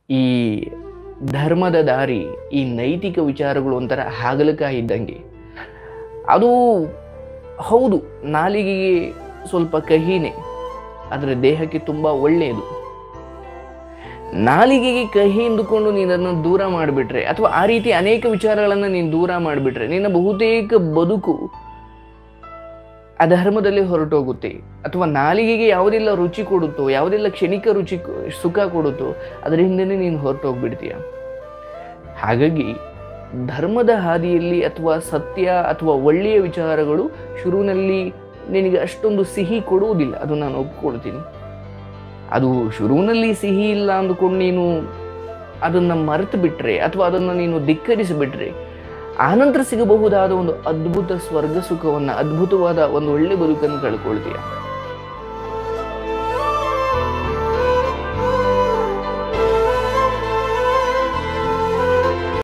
ಈ ಧರ್ಮದ ದಾರಿ ಈ ನೈತಿಕ ವಿಚಾರಗಳು ಒಂಥರ ಹಾಗಲಕಾಯಿ ಇದ್ದಂಗೆ ಅದು ಹೌದು ನಾಲಿಗೆಗೆ ಸ್ವಲ್ಪ ಕಹಿನೇ ಆದರೆ ದೇಹಕ್ಕೆ ತುಂಬ ಒಳ್ಳೆಯದು ನಾಲಿಗೆಗೆ ಕಹಿ ಎಂದುಕೊಂಡು ನೀನನ್ನು ದೂರ ಮಾಡಿಬಿಟ್ರೆ ಅಥವಾ ಆ ರೀತಿ ಅನೇಕ ವಿಚಾರಗಳನ್ನು ನೀನು ದೂರ ಮಾಡಿಬಿಟ್ರೆ ನಿನ್ನ ಬಹುತೇಕ ಬದುಕು ಅಧರ್ಮದಲ್ಲಿ ಹೊರಟೋಗುತ್ತೆ ಅಥವಾ ನಾಲಿಗೆಗೆ ಯಾವುದೆಲ್ಲ ರುಚಿ ಕೊಡುತ್ತೋ ಯಾವುದೆಲ್ಲ ಕ್ಷಣಿಕ ರುಚಿ ಕೊ- ಸುಖ ಕೊಡುತ್ತೋ ಅದರ ಹಿಂದೆನೇ ನೀನು ಹೊರಟೋಗ್ಬಿಡ್ತೀಯ ಹಾಗಾಗಿ ಧರ್ಮದ ಹಾದಿಯಲ್ಲಿ ಅಥವಾ ಸತ್ಯ ಅಥವಾ ಒಳ್ಳೆಯ ವಿಚಾರಗಳು ಶುರುವಿನಲ್ಲಿ ನಿನಗೆ ಅಷ್ಟೊಂದು ಸಿಹಿ ಕೊಡುವುದಿಲ್ಲ ಅದು ನಾನು ಒಪ್ಕೊಳ್ತೀನಿ ಅದು ಶುರುವಿನಲ್ಲಿ ಸಿಹಿ ಇಲ್ಲ ಅಂದುಕೊಂಡು ನೀನು ಅದನ್ನು ಮರೆತು ಬಿಟ್ರೆ ಅಥವಾ ಅದನ್ನು ನೀನು ಧಿಕ್ಕರಿಸಿಬಿಟ್ರೆ ಆನಂತರ ಸಿಗಬಹುದಾದ ಒಂದು ಅದ್ಭುತ ಸ್ವರ್ಗ ಸುಖವನ್ನು ಅದ್ಭುತವಾದ ಒಂದು ಒಳ್ಳೆ ಬದುಕನ್ನು ಕಳ್ಕೊಳ್ತೀಯ